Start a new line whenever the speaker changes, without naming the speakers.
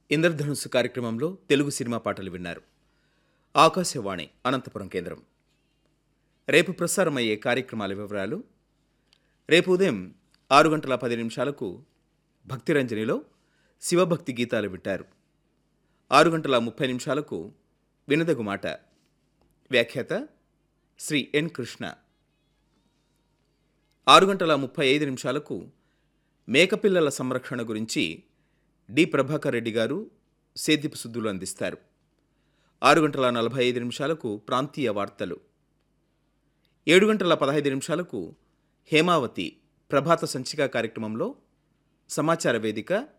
ఇంద్రధనుస్సు కార్యక్రమంలో తెలుగు సినిమా పాటలు విన్నారు ఆకాశవాణి అనంతపురం కేంద్రం రేపు ప్రసారమయ్యే కార్యక్రమాల వివరాలు రేపు ఉదయం ఆరు గంటల పది నిమిషాలకు భక్తిరంజనిలో శివభక్తి గీతాలు వింటారు ఆరు గంటల ముప్పై నిమిషాలకు వినదగు మాట వ్యాఖ్యాత శ్రీ ఎన్ కృష్ణ ఆరు గంటల ముప్పై ఐదు నిమిషాలకు మేకపిల్లల సంరక్షణ గురించి డి ప్రభాకర్ రెడ్డి గారు సేద్యపు సుద్దులు అందిస్తారు ఆరు గంటల నలభై ఐదు నిమిషాలకు ప్రాంతీయ వార్తలు ఏడు గంటల పదహైదు నిమిషాలకు హేమావతి ప్రభాత సంచిక కార్యక్రమంలో సమాచార వేదిక